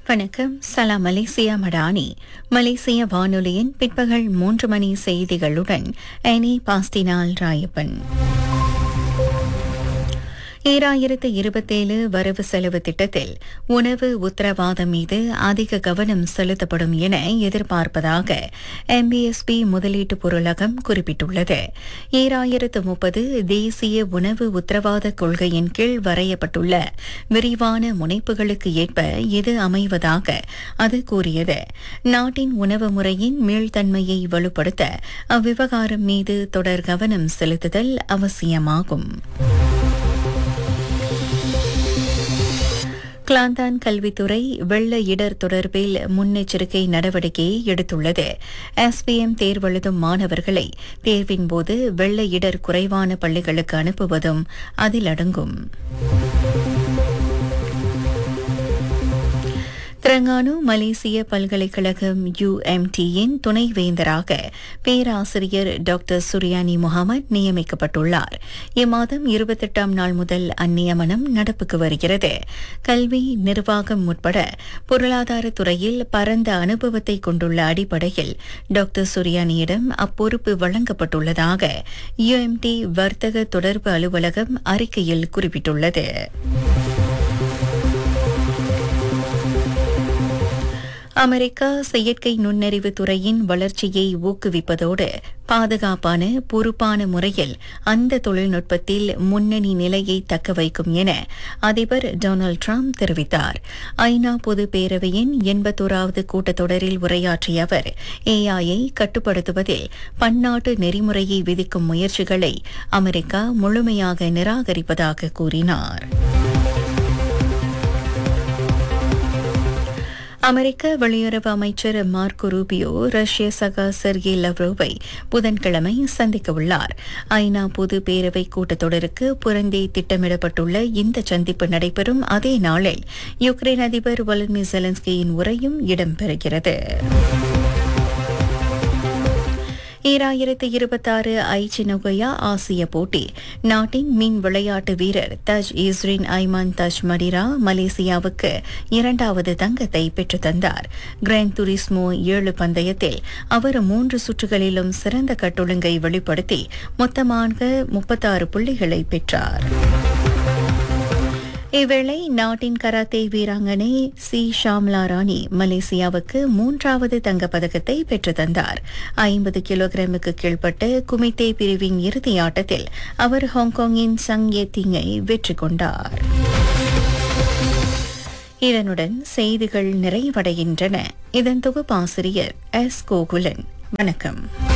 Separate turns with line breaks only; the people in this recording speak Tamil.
வணக்கம் சலாம் மலேசியா மடானி மலேசிய வானொலியின் பிற்பகல் மூன்று மணி செய்திகளுடன் எனி பாஸ்டினால் ராயப்பன் ஈராயிரத்து இருபத்தேழு வரவு செலவு திட்டத்தில் உணவு உத்தரவாதம் மீது அதிக கவனம் செலுத்தப்படும் என எதிர்பார்ப்பதாக எம்பிஎஸ்பி முதலீட்டு பொருளகம் குறிப்பிட்டுள்ளது ஈராயிரத்து முப்பது தேசிய உணவு உத்தரவாத கொள்கையின் கீழ் வரையப்பட்டுள்ள விரிவான முனைப்புகளுக்கு ஏற்ப இது அமைவதாக அது கூறியது நாட்டின் உணவு முறையின் மீள்தன்மையை வலுப்படுத்த அவ்விவகாரம் மீது தொடர் கவனம் செலுத்துதல் அவசியமாகும் கிளாந்தான் கல்வித்துறை வெள்ள இடர் தொடர்பில் முன்னெச்சரிக்கை நடவடிக்கையை எடுத்துள்ளது எஸ்பிஎம் தேர்வெழுதும் மாணவர்களை தேர்வின் போது வெள்ள இடர் குறைவான பள்ளிகளுக்கு அனுப்புவதும் அதில் அடங்கும் திரங்கானு மலேசிய பல்கலைக்கழகம் யுஎம்டியின் துணைவேந்தராக பேராசிரியர் டாக்டர் சுரியானி முகமது நியமிக்கப்பட்டுள்ளார் இம்மாதம் இருபத்தெட்டாம் நாள் முதல் அந்நியமனம் நடப்புக்கு வருகிறது கல்வி நிர்வாகம் உட்பட பொருளாதார துறையில் பரந்த அனுபவத்தை கொண்டுள்ள அடிப்படையில் டாக்டர் சுரியானியிடம் அப்பொறுப்பு வழங்கப்பட்டுள்ளதாக யுஎம்டி வர்த்தக தொடர்பு அலுவலகம் அறிக்கையில் குறிப்பிட்டுள்ளது அமெரிக்கா செயற்கை நுண்ணறிவு துறையின் வளர்ச்சியை ஊக்குவிப்பதோடு பாதுகாப்பான பொறுப்பான முறையில் அந்த தொழில்நுட்பத்தில் முன்னணி நிலையை தக்க வைக்கும் என அதிபர் டொனால்டு டிரம்ப் தெரிவித்தார் ஐநா பொது பேரவையின் எண்பத்தோராவது கூட்டத்தொடரில் உரையாற்றிய அவர் ஏஐயை கட்டுப்படுத்துவதில் பன்னாட்டு நெறிமுறையை விதிக்கும் முயற்சிகளை அமெரிக்கா முழுமையாக நிராகரிப்பதாக கூறினார் அமெரிக்க வெளியுறவு அமைச்சர் மார்க்கோ ரூபியோ ரஷ்ய சகா செர்கி லவ்ரோவை புதன்கிழமை சந்திக்க உள்ளார் ஐநா பொது பேரவை கூட்டத்தொடருக்கு புறந்தே திட்டமிடப்பட்டுள்ள இந்த சந்திப்பு நடைபெறும் அதே நாளில் யுக்ரைன் அதிபர் வலடிமிர் ஜெலன்ஸ்கியின் உரையும் இடம்பெறுகிறது ஈராயிரத்து இருபத்தாறு ஐச்சி நொகையா ஆசிய போட்டி நாட்டின் மின் விளையாட்டு வீரர் தஜ் இஸ்ரின் ஐமான் தஜ் மடிரா மலேசியாவுக்கு இரண்டாவது தங்கத்தை பெற்றுத் தந்தார் கிராண்ட் துரிஸ்மோ ஏழு பந்தயத்தில் அவர் மூன்று சுற்றுகளிலும் சிறந்த கட்டொழுங்கை வெளிப்படுத்தி மொத்தமாக முப்பத்தாறு புள்ளிகளை பெற்றார் இவ்வேளை நாட்டின் கராத்தே வீராங்கனை சி ஷாம்லா ராணி மலேசியாவுக்கு மூன்றாவது தங்கப்பதக்கத்தை பெற்று தந்தார் ஐம்பது கிலோகிராமுக்கு கீழ்ப்பட்ட குமித்தே பிரிவின் இறுதி ஆட்டத்தில் அவர் ஹாங்காங்கின் சங் ஏ திங்கை வெற்றி கொண்டார் இதனுடன் செய்திகள் நிறைவடைகின்றன இதன் தொகுப்பாசிரியர் எஸ் கோகுலன் வணக்கம்